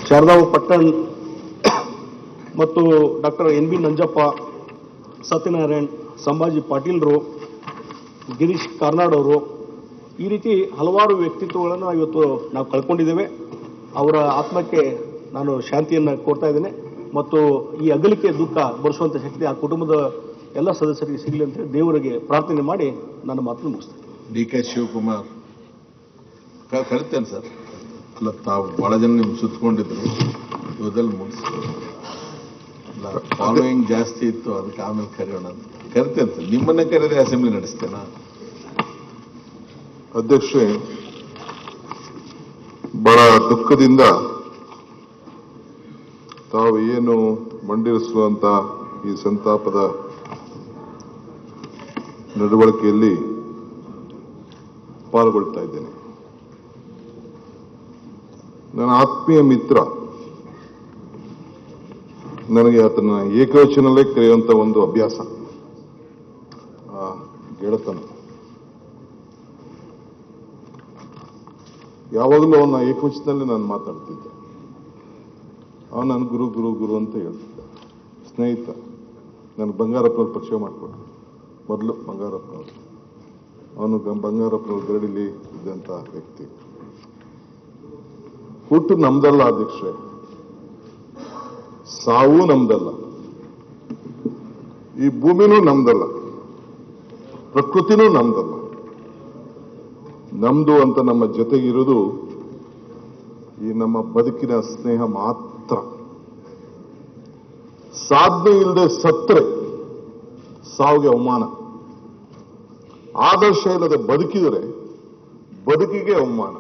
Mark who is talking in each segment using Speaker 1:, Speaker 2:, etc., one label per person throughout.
Speaker 1: ಶಾರದಾವು ಪಟ್ಟಣ್ ಮತ್ತು doctor N B Nanjappa Satyanarayan Sambhaji ಪಾಟೀಲ್ರು ಗಿರೀಶ್ ಕಾರ್ನಾಡ್ ಅವರು ಈ ರೀತಿ ಹಲವಾರು ವ್ಯಕ್ತಿತ್ವಗಳನ್ನು ಇವತ್ತು ನಾವು ಕಳ್ಕೊಂಡಿದ್ದೇವೆ ಅವರ ಆತ್ಮಕ್ಕೆ ನಾನು ಶಾಂತಿಯನ್ನು ಕೋರ್ತಾ ಇದ್ದೇನೆ ಮತ್ತು ಈ ಅಗಲಿಕೆ ದುಃಖ ಭರಿಸುವಂಥ ಶಕ್ತಿ ಆ ಕುಟುಂಬದ ಎಲ್ಲ ಸದಸ್ಯರಿಗೆ ಸಿಗಲಿ ಅಂತ ಹೇಳಿ ದೇವರಿಗೆ ಪ್ರಾರ್ಥನೆ ಮಾಡಿ ನನ್ನ ಮಾತನ್ನು ಮುಗಿಸ್ತೇನೆ
Speaker 2: ಡಿ ಕೆ ಶಿವಕುಮಾರ್ ಕ- ಕರಿತೇನೆ ಸರ್ ಅಲ್ಲ ತಾವು ಬಹಳ ಜನ ನಿಮ್ಗೆ ಸುತ್ತಕೊಂಡಿದ್ರು ಇವದಲ್ಲಿ ಮುಗಿಸಿ ಫಾಲೋಯಿಂಗ್ ಜಾಸ್ತಿ ಇತ್ತು ಅದಕ್ಕೆ ಆಮೇಲೆ ಕರೆಯೋಣ ಅಂತ ಕರಿತೇನೆ ಸರ್ ನಿಮ್ಮನ್ನೇ ಕರೆದ್ರೆ ಅಸೆಂಬ್ಲಿ ನಡೆಸ್ತೇನಾ
Speaker 3: ಅಧ್ಯಕ್ಷೆ ಬಹಳ ದುಃಖದಿಂದ ತಾವು ಏನು ಮಂಡಿಸುವಂತ ಈ ಸಂತಾಪದ ನಡವಳಿಕೆಯಲ್ಲಿ ಪಾಲ್ಗೊಳ್ತಾ ಇದ್ದೇನೆ ನನ್ನ ಆತ್ಮೀಯ ಮಿತ್ರ ನನಗೆ ಆತನ ಏಕವಚನಲ್ಲೇ ಕರೆಯುವಂತ ಒಂದು ಅಭ್ಯಾಸ ಆ ಗೆಳತನ ಯಾವಾಗಲೂ ಅವನ ಏಕವಚನದಲ್ಲಿ ನಾನು ಮಾತಾಡ್ತಿದ್ದೆ ಅವನು ನನ್ನ ಗುರು ಗುರು ಗುರು ಅಂತ ಹೇಳ್ತಿದ್ದ ಸ್ನೇಹಿತ ನನಗೆ ಬಂಗಾರಪ್ಪನವ್ರ ಪರಿಚಯ ಮಾಡಿಕೊಟ್ರು ಮೊದಲು ಬಂಗಾರಪ್ಪನವರು ಅವನು ಗ- ಬಂಗಾರಪ್ಪನವ್ರ ಗರಡಿಲಿ ಇದ್ದಂತ ವ್ಯಕ್ತಿ ಹುಟ್ಟು ನಮ್ದಲ್ಲ ಅಧ್ಯಕ್ಷೆ ಸಾವು ನಮ್ದಲ್ಲ ಈ ಭೂಮಿನೂ ನಮ್ದಲ್ಲ ಪ್ರಕೃತಿನೂ ನಮ್ದಲ್ಲ ನಮ್ದು ಅಂತ ನಮ್ಮ ಜೊತೆಗಿರೋದು ಈ ನಮ್ಮ ಬದುಕಿನ ಸ್ನೇಹ ಮಾತ್ರ ಸಾಧನೆ ಇಲ್ಲದೆ ಸತ್ರೆ ಸಾವಿಗೆ ಅವಮಾನ ಆದರ್ಶ ಇಲ್ಲದೆ ಬದುಕಿದರೆ ಬದುಕಿಗೆ ಅವಮಾನ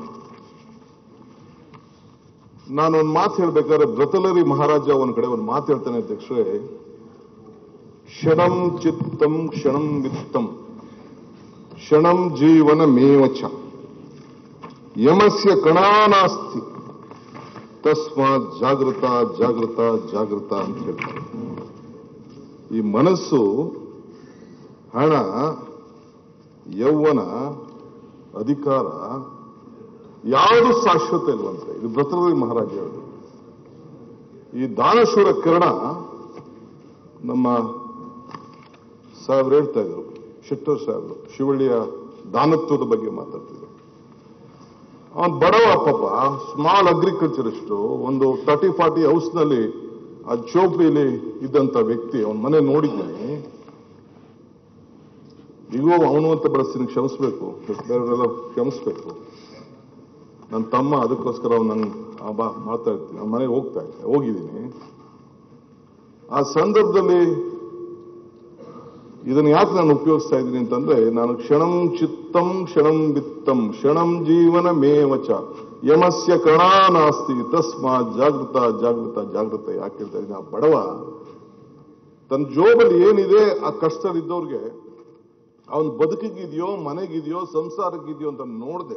Speaker 3: ನಾನೊಂದು ಮಾತು ಹೇಳ್ಬೇಕಾದ್ರೆ ಬ್ರತಲರಿ ಮಹಾರಾಜ ಒಂದ್ ಕಡೆ ಒಂದು ಮಾತು ಹೇಳ್ತಾನೆ ಅಧ್ಯಕ್ಷರೇ ಕ್ಷಣಂ ಚಿತ್ತಂ ಕ್ಷಣಂ ವಿತ್ತಂ ಕ್ಷಣಂ ಜೀವನ ಮೇವಚ ಯಮಸ್ಯ ಕಣಾನಾಸ್ತಿ ತಸ್ಮಾತ್ ಜಾಗೃತ ಜಾಗೃತ ಜಾಗೃತ ಅಂತ ಹೇಳ್ತಾರೆ ಈ ಮನಸ್ಸು ಹಣ ಯೌವನ ಅಧಿಕಾರ ಯಾವುದು ಶಾಶ್ವತ ಇಲ್ವಂತೆ ಇದು ಭ್ರತೃ ಮಹಾರಾಜ ಹೇಳಿದ್ರು ಈ ದಾನಶೂರ ಕಿರಣ ನಮ್ಮ ಸಾಹೇಬ್ರು ಹೇಳ್ತಾ ಇದ್ರು ಶೆಟ್ಟರ್ ಸಾಹೇಬ್ರು ಶಿವಳ್ಳಿಯ ದಾನತ್ವದ ಬಗ್ಗೆ ಮಾತಾಡ್ತಿದ್ರು ಅವನ್ ಬಡವ ಪಾಪ ಸ್ಮಾಲ್ ಅಗ್ರಿಕಲ್ಚರಿಸ್ಟ್ ಒಂದು ತರ್ಟಿ ಫಾರ್ಟಿ ಹೌಸ್ನಲ್ಲಿ ಆ ಚೌಪ್ರಿಯಲ್ಲಿ ಇದ್ದಂತ ವ್ಯಕ್ತಿ ಅವನ ಮನೆ ನೋಡಿದ್ದೀನಿ ಈಗೂ ಅವನು ಅಂತ ಬಳಸ್ತೀನಿ ಕ್ಷಮಿಸ್ಬೇಕು ಬೇರೆಯವರೆಲ್ಲ ಕ್ಷಮಿಸ್ಬೇಕು ನನ್ನ ತಮ್ಮ ಅದಕ್ಕೋಸ್ಕರ ಅವ್ನು ನನ್ ಆ ಬಾ ಮಾಡ್ತಾ ಇರ್ತೀನಿ ಅವ್ನ ಮನೆಗೆ ಹೋಗ್ತಾ ಇದ್ದೆ ಹೋಗಿದ್ದೀನಿ ಆ ಸಂದರ್ಭದಲ್ಲಿ ಇದನ್ನು ಯಾಕೆ ನಾನು ಉಪಯೋಗಿಸ್ತಾ ಇದ್ದೀನಿ ಅಂತಂದ್ರೆ ನಾನು ಕ್ಷಣಂ ಚಿತ್ತಂ ಕ್ಷಣಂ ವಿತ್ತಂ ಕ್ಷಣಂ ಜೀವನ ಮೇವಚ ಯಮಸ್ಯ ಕಣಾನಾಸ್ತಿ ತಸ್ಮಾತ್ ಜಾಗೃತ ಜಾಗೃತ ಜಾಗೃತ ಯಾಕೆ ಹೇಳ್ತಾ ಇದ್ದೀನಿ ಆ ಬಡವ ತನ್ನ ಜೋಬಲ್ಲಿ ಏನಿದೆ ಆ ಕಷ್ಟದಲ್ಲಿದ್ದವ್ರಿಗೆ ಅವನ ಬದುಕಿಗಿದೆಯೋ ಮನೆಗಿದೆಯೋ ಸಂಸಾರಕ್ಕಿದೆಯೋ ಅಂತ ನೋಡದೆ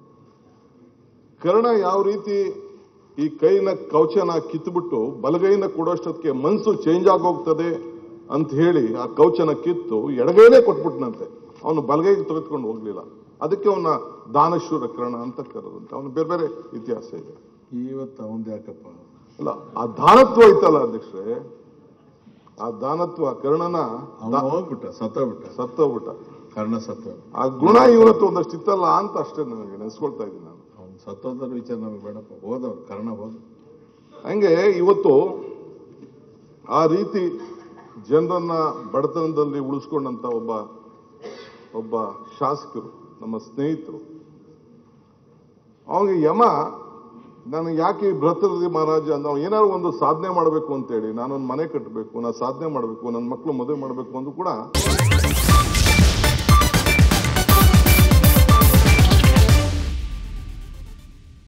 Speaker 3: ಕರ್ಣ ಯಾವ ರೀತಿ ಈ ಕೈನ ಕವಚನ ಕಿತ್ಬಿಟ್ಟು ಬಲಗೈನ ಕೊಡೋಷ್ಟೊತ್ತಿಗೆ ಮನಸ್ಸು ಚೇಂಜ್ ಆಗೋಗ್ತದೆ ಅಂತ ಹೇಳಿ ಆ ಕವಚನ ಕಿತ್ತು ಎಡಗೈನೇ ಕೊಟ್ಬಿಟ್ನಂತೆ ಅವನು ಬಲಗೈಗೆ ತೆಗೆದುಕೊಂಡು ಹೋಗ್ಲಿಲ್ಲ ಅದಕ್ಕೆ ಅವನ ದಾನಶೂರ ಕರ್ಣ ಅಂತ ಕರೆದಂತೆ ಅವನು ಬೇರೆ ಬೇರೆ ಇತಿಹಾಸ ಇದೆ
Speaker 2: ಇವತ್ತು ಅವಂದು ಯಾಕಪ್ಪ
Speaker 3: ಅಲ್ಲ ಆ ದಾನತ್ವ ಐತಲ್ಲ ಅಧ್ಯಕ್ಷರೇ ಆ ದಾನತ್ವ ಕರ್ಣನ
Speaker 2: ಅವನು ಹೋಗ್ಬಿಟ್ಟ ಸತ್ತೋಗ್ಬಿಟ್ಟ
Speaker 3: ಸತ್ತೋಗ್ಬಿಟ್ಟ
Speaker 2: ಕರ್ಣ ಸತ್ತ
Speaker 3: ಆ ಗುಣ ಇವತ್ತು ಒಂದಷ್ಟು ಇತ್ತಲ್ಲ ಅಂತ ಅಷ್ಟೇ ನನಗೆ ನೆನೆಸ್ಕೊಳ್ತಾ ಇದ್ದೀನಿ ನಾನು
Speaker 2: ಅವ್ನು ಸತ್ತೋದ್ರ ವಿಚಾರ ನಮಗೆ ಬೇಡಪ್ಪ ಹೋದವ್ರು ಕರ್ಣ ಹೋದ
Speaker 3: ಹಂಗೆ ಇವತ್ತು ಆ ರೀತಿ ಜನರನ್ನ ಬಡತನದಲ್ಲಿ ಉಳಿಸ್ಕೊಂಡಂತ ಒಬ್ಬ ಒಬ್ಬ ಶಾಸಕರು ನಮ್ಮ ಸ್ನೇಹಿತರು ಅವನಿಗೆ ಯಮ ನಾನು ಯಾಕೆ ಈ ಭ್ರತೃ ಮಹಾರಾಜ ಅಂದ್ರೆ ಅವ್ನು ಏನಾದ್ರು ಒಂದು ಸಾಧನೆ ಮಾಡಬೇಕು ಅಂತೇಳಿ ನಾನೊಂದು ಮನೆ ಕಟ್ಟಬೇಕು ನಾನು ಸಾಧನೆ ಮಾಡಬೇಕು ನನ್ನ ಮಕ್ಕಳು ಮದುವೆ ಮಾಡಬೇಕು ಅಂದ್ರೂ ಕೂಡ